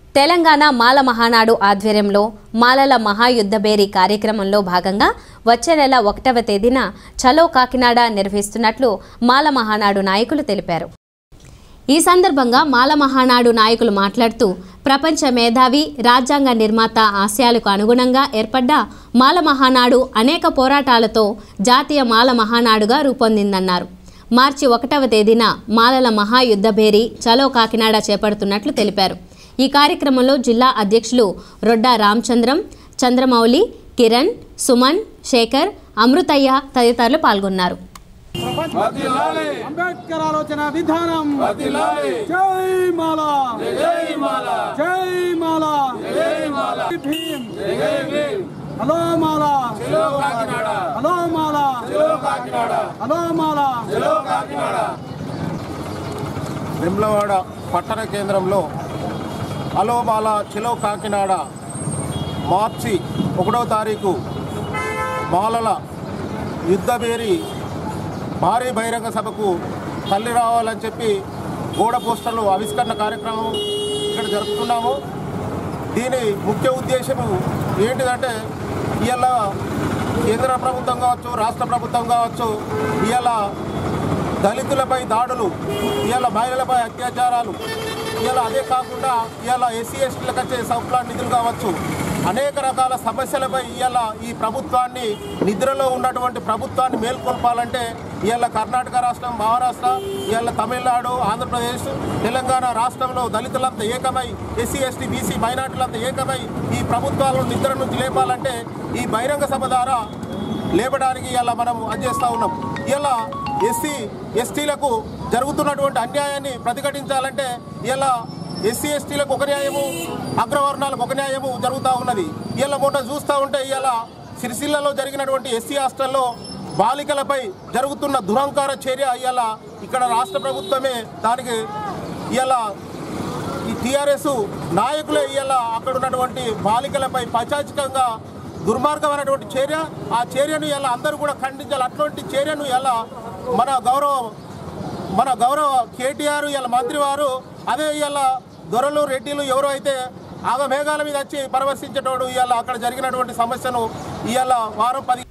తెలంగాణ మాల మహానాడు ఆధ్వర్యంలో మాలల మహాయుద్ధబేరి కార్యక్రమంలో భాగంగా వచ్చే నెల ఒకటవ తేదీన చలో కాకినాడ నిర్వహిస్తున్నట్లు మాల మహానాడు నాయకులు తెలిపారు ఈ సందర్భంగా మాల మహానాడు నాయకులు మాట్లాడుతూ ప్రపంచ మేధావి రాజ్యాంగ నిర్మాత ఆశయాలకు అనుగుణంగా ఏర్పడ్డ మాల మహానాడు అనేక పోరాటాలతో జాతీయ మాల మహానాడుగా రూపొందిందన్నారు మార్చి ఒకటవ తేదీన మాలల మహాయుద్ధభేరి చలో కాకినాడ చేపడుతున్నట్లు తెలిపారు ఈ కార్యక్రమంలో జిల్లా అధ్యక్షులు రొడ్డా రామచంద్రం చంద్రమౌళి కిరణ్ సుమన్ శేఖర్ అమృతయ్య తదితరులు పాల్గొన్నారు అంబేద్కర్ ఆలోచన విధానం జై మాల జై మాల జై Mala Bhim hello Mala hello Mala hello Mala Vemulawada పట్టణ కేంద్రంలో అలోమాల చిలో కాకినాడ మార్చి ఒకటో తారీఖు మాలల యుద్ధబేరి భారీ బహిరంగ సభకు తల్లి రావాలని చెప్పి గోడ పోస్టర్లు ఆవిష్కరణ కార్యక్రమం ఇక్కడ జరుపుతున్నాము దీని ముఖ్య ఉద్దేశము ఏంటిదంటే ఇవాళ కేంద్ర ప్రభుత్వం కావచ్చు రాష్ట్ర ప్రభుత్వం కావచ్చు ఇవాళ దళితులపై దాడులు ఇవాళ మహిళలపై అత్యాచారాలు ఇవాళ అదే కాకుండా ఇవాళ ఎస్సీ ఎస్టీలకు వచ్చే సౌప్లాన్ నిధులు కావచ్చు అనేక రకాల సమస్యలపై ఇవాళ ఈ ప్రభుత్వాన్ని నిద్రలో ఉన్నటువంటి ప్రభుత్వాన్ని మేల్కొల్పాలంటే ఇవాళ కర్ణాటక రాష్ట్రం మహారాష్ట్ర ఇవాళ తమిళనాడు ఆంధ్రప్రదేశ్ తెలంగాణ రాష్ట్రంలో దళితులంతా ఏకమై ఎస్సీ ఎస్టీ బీసీ మైనార్టీలంతా ఏకమై ఈ ప్రభుత్వాలను నిద్ర నుంచి లేపాలంటే ఈ బహిరంగ సభ ద్వారా లేపడానికి ఇలా మనం అందిస్తూ ఉన్నాం ఇలా ఎస్సీ ఎస్టీలకు జరుగుతున్నటువంటి అన్యాయాన్ని ప్రతిఘటించాలంటే ఇలా ఎస్సీ ఎస్టీలకు ఒక న్యాయము అగ్రవర్ణాలకు ఒక న్యాయము జరుగుతూ ఉన్నది ఇలా మొన్న చూస్తూ ఉంటే ఇలా సిరిసిల్లలో జరిగినటువంటి ఎస్సీ హాస్టల్లో బాలికలపై జరుగుతున్న దురహంకార చర్య ఇలా ఇక్కడ రాష్ట్ర ప్రభుత్వమే దానికి ఇలా ఈ టీఆర్ఎస్ నాయకులే ఇవాళ అక్కడ ఉన్నటువంటి బాలికలపై పైచాచికంగా దుర్మార్గమైనటువంటి చర్య ఆ చర్యను ఇలా అందరూ కూడా ఖండించాలి అటువంటి చర్యను ఇలా మన గౌరవ మన గౌరవ కేటీఆర్ ఇలా మంత్రి వారు అదే ఇలా దొరలు రెడ్డిలు ఎవరు అయితే ఆగ మేఘాల మీద వచ్చి పరామర్శించేటోడు ఇవాళ అక్కడ జరిగినటువంటి సమస్యను ఇవాళ వారం పది